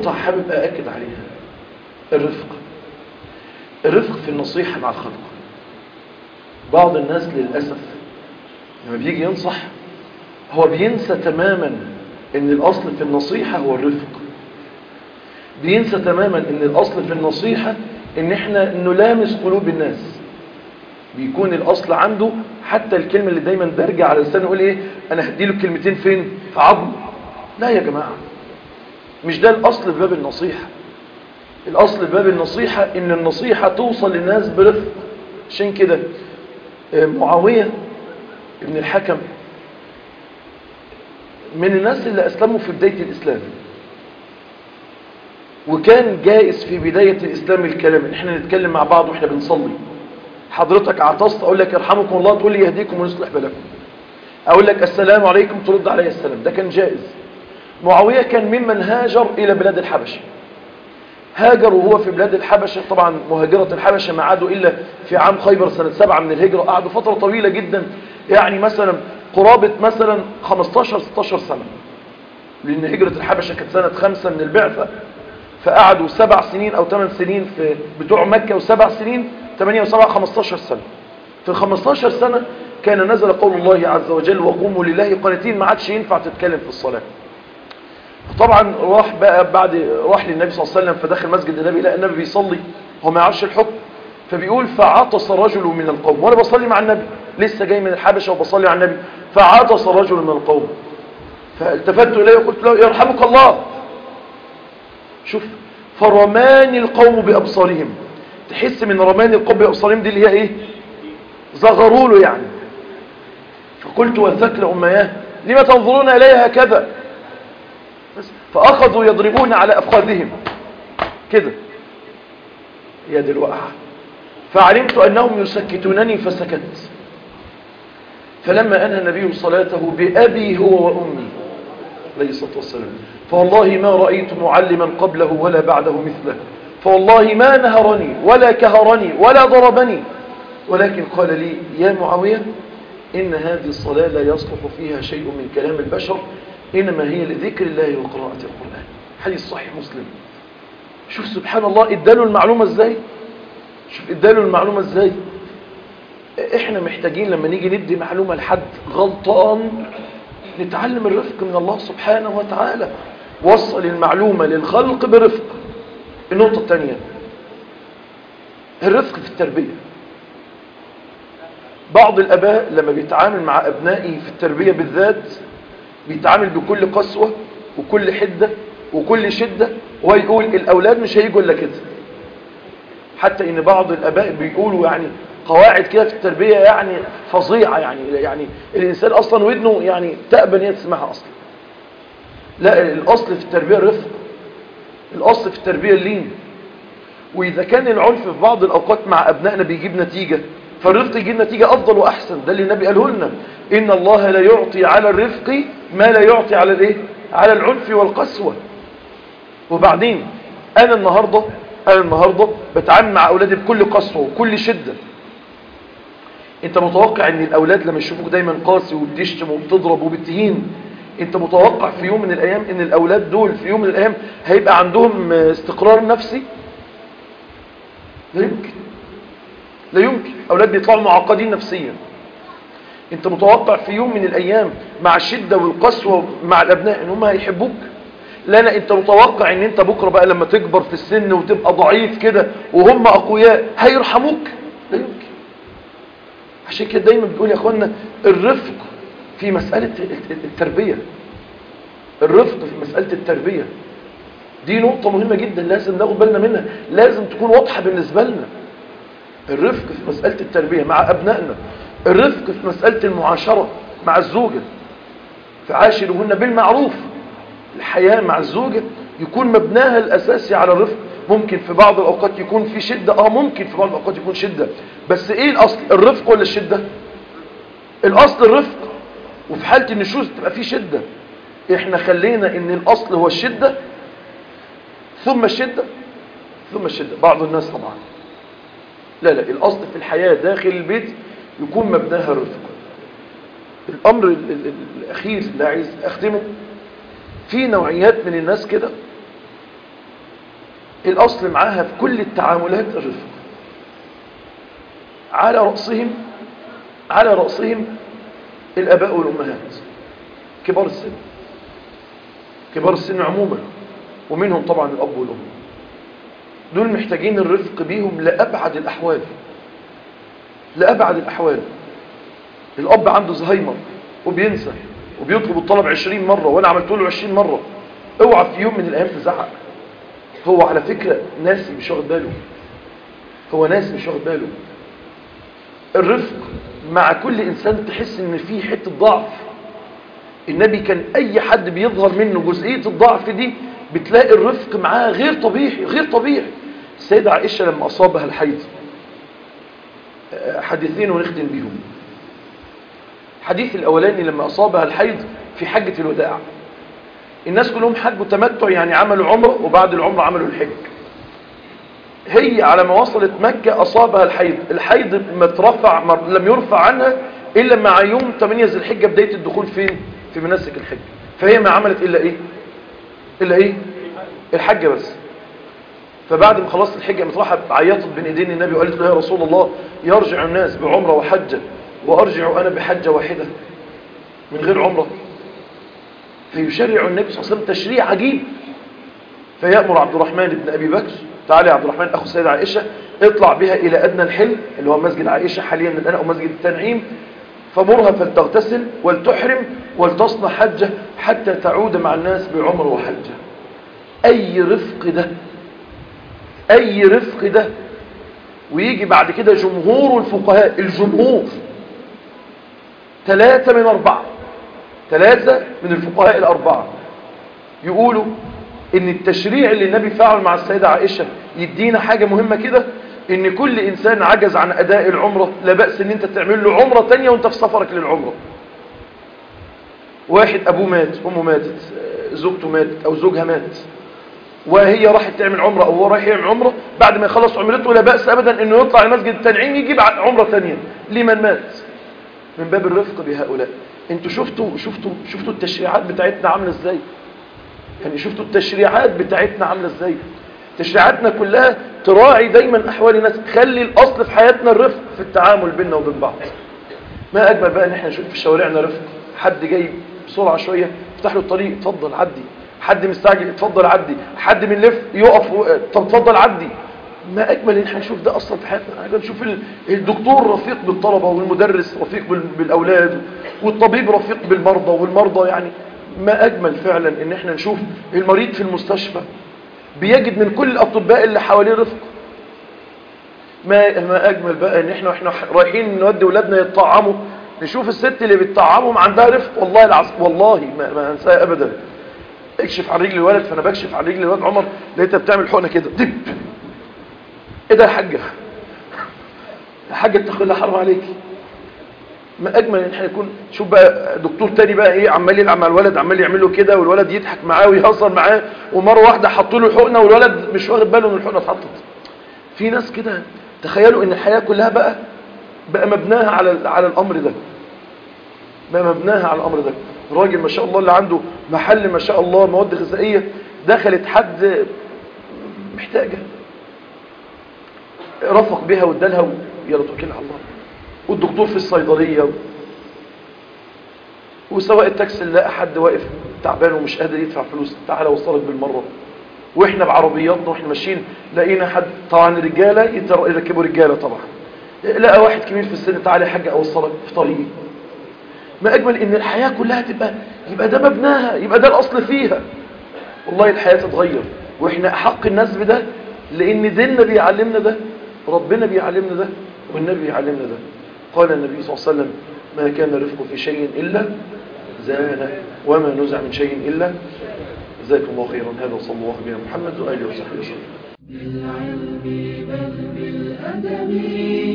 نقطة حابب أأكد عليها الرفق الرفق في النصيحة مع الخلق بعض الناس للأسف لما بيجي ينصح هو بينسى تماما ان الأصل في النصيحة هو الرفق بينسى تماما ان الأصل في النصيحة ان احنا نلامس قلوب الناس بيكون الأصل عنده حتى الكلمة اللي دايما برجع على لسانه يقول ايه انا هديله كلمتين فين في عظمه لا يا جماعة مش ده الأصل في باب النصيحة الأصل في باب النصيحة ان النصيحة توصل للناس برفق عشان كده معاوية ابن الحكم من الناس اللي أسلموا في بداية الإسلام وكان جائز في بداية الإسلام الكلام إن احنا نتكلم مع بعض وإحنا بنصلي حضرتك عطست أقول لك يرحمكم الله تقول لي يهديكم ويصلح بالكم أقول لك السلام عليكم ترد علي السلام ده كان جائز معاوية كان ممن هاجر إلى بلاد الحبشة هاجر وهو في بلاد الحبشة طبعا مهاجرة الحبشة ما عادوا إلا في عام خيبر سنة سبعة من الهجرة قعدوا فترة طويلة جدا يعني مثلا قرابة مثلا 15-16 سنة لأن هجرة الحبشة كانت سنة خمسة من البعثة فقعدوا سبع سنين أو ثمان سنين في بتوع مكة وسبع سنين 8 وسبعة 15 سنة في ال 15 سنة كان نزل قول الله عز وجل وقوموا لله قانتين ما عادش ينفع تتكلم في الصلاة طبعا راح بقى بعد راح للنبي صلى الله عليه وسلم فدخل مسجد النبي لقى النبي بيصلي هو ما يعرفش الحكم فبيقول فعطس رجل من القوم وانا بصلي مع النبي لسه جاي من الحبشة وبصلي على النبي فعطس رجل من القوم فالتفت اليه وقلت له يرحمك الله شوف فرماني القوم بأبصارهم تحس من رماني القوم بأبصارهم دي اللي هي ايه زغروا له يعني فقلت والثكل أمياه لما تنظرون إليها هكذا فأخذوا يضربون على أفخاذهم كده يد الوقعة فعلمت أنهم يسكتونني فسكت فلما أنهى النبي صلاته بأبي هو وأمي عليه الصلاة والسلام فوالله ما رأيت معلما قبله ولا بعده مثله فوالله ما نهرني ولا كهرني ولا ضربني ولكن قال لي يا معاوية إن هذه الصلاة لا يصلح فيها شيء من كلام البشر إنما هي لذكر الله وقراءة القرآن حديث صحيح مسلم شوف سبحان الله اداله المعلومة ازاي شوف اداله المعلومة ازاي احنا محتاجين لما نيجي ندي معلومة لحد غلطان نتعلم الرفق من الله سبحانه وتعالى وصل المعلومة للخلق برفق النقطة الثانية الرفق في التربية بعض الأباء لما بيتعامل مع أبنائه في التربية بالذات بيتعامل بكل قسوة وكل حدة وكل شدة ويقول الأولاد مش هيجوا إلا كده حتى إن بعض الأباء بيقولوا يعني قواعد كده في التربية يعني فظيعة يعني يعني الإنسان أصلا ودنه يعني تأبى ان هي تسمعها أصلا لا الأصل في التربية الرفق الأصل في التربية اللين وإذا كان العنف في بعض الأوقات مع أبنائنا بيجيب نتيجة فالرفق يجيب نتيجة أفضل وأحسن ده اللي النبي قاله لنا إن الله لا يعطي على الرفق ما لا يعطي على الإيه؟ على العنف والقسوة وبعدين أنا النهاردة أنا النهاردة بتعامل مع أولادي بكل قسوة وكل شدة انت متوقع ان الاولاد لما يشوفوك دايما قاسي وبتشتم وبتضرب وبتهين انت متوقع في يوم من الايام ان الاولاد دول في يوم من الايام هيبقى عندهم استقرار نفسي لا يمكن لا يمكن اولاد بيطلعوا معقدين نفسيا انت متوقع في يوم من الايام مع الشدة والقسوة مع الابناء ان هم هيحبوك لا لا انت متوقع ان انت بكرة بقى لما تكبر في السن وتبقى ضعيف كده وهم اقوياء هيرحموك لا يمكن عشان كده دايما بنقول يا اخوانا الرفق في مسألة التربية الرفق في مسألة التربية دي نقطة مهمة جدا لازم ناخد بالنا منها لازم تكون واضحة بالنسبة لنا الرفق في مسألة التربية مع أبنائنا الرفق في مسألة المعاشرة مع الزوجة فعاشرهن بالمعروف الحياة مع الزوجة يكون مبناها الأساسي على الرفق ممكن في بعض الأوقات يكون في شدة اه ممكن في بعض الأوقات يكون شدة بس ايه الأصل الرفق ولا الشدة الأصل الرفق وفي حالة النشوز تبقى في شدة احنا خلينا ان الأصل هو الشدة ثم الشدة ثم الشدة بعض الناس طبعا لا لا الأصل في الحياة داخل البيت يكون مبناها الرفق الأمر ال ال الأخير اللي عايز أختمه في نوعيات من الناس كده الأصل معاها في كل التعاملات الرفق على رأسهم على رأسهم الأباء والأمهات كبار السن كبار السن عموما ومنهم طبعا الأب والأم دول محتاجين الرفق بيهم لأبعد الأحوال لأبعد الأحوال الأب عنده زهايمر وبينسى وبيطلب الطلب عشرين مرة وأنا عملت له عشرين مرة اوعى في يوم من الأيام تزعق هو على فكرة ناسي مش واخد باله هو ناسي مش واخد باله الرفق مع كل إنسان تحس إن فيه حتة ضعف النبي كان أي حد بيظهر منه جزئية الضعف دي بتلاقي الرفق معاه غير طبيعي غير طبيعي السيدة عائشة لما أصابها الحيض حديثين ونختم بيهم حديث الأولاني لما أصابها الحيض في حجة الوداع الناس كلهم حجوا تمتع يعني عملوا عمره وبعد العمره عملوا الحج هي على ما وصلت مكة أصابها الحيض الحيض ما ترفع ما لم يرفع عنها إلا مع يوم 8 ذي الحجة بداية الدخول فين في مناسك الحج فهي ما عملت إلا إيه إلا إيه الحجة بس فبعد ما خلصت الحجة متراحة عيطت بين ايدين النبي وقالت له يا رسول الله يرجع الناس بعمرة وحجة وأرجع أنا بحجة واحدة من غير عمرة فيشرع النبي صلى الله عليه وسلم تشريع عجيب فيأمر عبد الرحمن بن أبي بكر تعالى يا عبد الرحمن أخو السيدة عائشة اطلع بها إلى أدنى الحل اللي هو مسجد عائشة حاليا الآن أو مسجد التنعيم فمرها فلتغتسل ولتحرم ولتصنع حجة حتى تعود مع الناس بعمر وحجة أي رفق ده أي رفق ده ويجي بعد كده جمهور الفقهاء الجمهور ثلاثة من أربعة ثلاثة من الفقهاء الأربعة يقولوا ان التشريع اللي النبي فعل مع السيدة عائشة يدينا حاجة مهمة كده ان كل انسان عجز عن اداء العمرة لا بأس ان انت تعمل له عمرة تانية وانت في سفرك للعمرة واحد ابوه مات امه ماتت زوجته ماتت او زوجها مات وهي راحت تعمل عمرة او هو رايح يعمل عمرة بعد ما يخلص عمرته لا بأس ابدا انه يطلع لمسجد التنعيم يجيب عمرة تانية لمن مات من باب الرفق بهؤلاء انتوا شفتوا شفتوا شفتوا التشريعات بتاعتنا عامله ازاي يعني شفتوا التشريعات بتاعتنا عامله ازاي تشريعاتنا كلها تراعي دايما احوال الناس تخلي الاصل في حياتنا الرفق في التعامل بيننا وبين بعض ما اجمل بقى ان احنا نشوف في شوارعنا رفق حد جاي بسرعه شويه افتح له الطريق اتفضل عدي حد مستعجل اتفضل عدي حد من لف يقف و... طب اتفضل عدي ما اجمل ان احنا نشوف ده اصلا في حياتنا احنا نشوف الدكتور رفيق بالطلبه والمدرس رفيق بالاولاد والطبيب رفيق بالمرضى والمرضى يعني ما اجمل فعلا ان احنا نشوف المريض في المستشفى بيجد من كل الاطباء اللي حواليه رفق ما ما اجمل بقى ان احنا واحنا رايحين نودي ولادنا يتطعموا نشوف الست اللي بتطعمهم عندها رفق والله العظيم والله ما, ما انساها ابدا اكشف عن رجل الولد فانا بكشف عن رجل الولد عمر لقيتها بتعمل حقنه كده دب ايه ده يا حاجه يا حاجه اتقي الله حرام عليكي ما اجمل ان احنا يكون شوف بقى دكتور تاني بقى ايه عمال يلعب مع الولد عمال يعمل له كده والولد يضحك معاه ويهزر معاه ومره واحده حطوا له حقنه والولد مش واخد باله ان الحقنه اتحطت في ناس كده تخيلوا ان الحياه كلها بقى بقى مبناها على على الامر ده بقى مبناها على الامر ده راجل ما شاء الله اللي عنده محل ما شاء الله مواد غذائيه دخلت حد محتاجه رفق بها وادالها يلا توكلنا على الله والدكتور في الصيدلية وسواء التاكسي لقى حد واقف تعبان ومش قادر يدفع فلوس تعالى وصلك بالمرة واحنا بعربياتنا واحنا ماشيين لقينا حد طبعا رجالة يركبوا رجالة طبعا لقى واحد كبير في السن تعالى يا حاج اوصلك في طريقي ما اجمل ان الحياة كلها تبقى يبقى ده مبناها يبقى ده الاصل فيها والله الحياة تتغير واحنا احق الناس بده لان ديننا بيعلمنا ده ربنا بيعلمنا ده والنبي بيعلمنا ده قال النبي صلى الله عليه وسلم ما كان رفق في شيء إلا زانه وما نزع من شيء إلا جزاكم الله خيرا هذا وصلى الله بنا محمد وآله وصحبه وسلم بالعلم بل بالأدب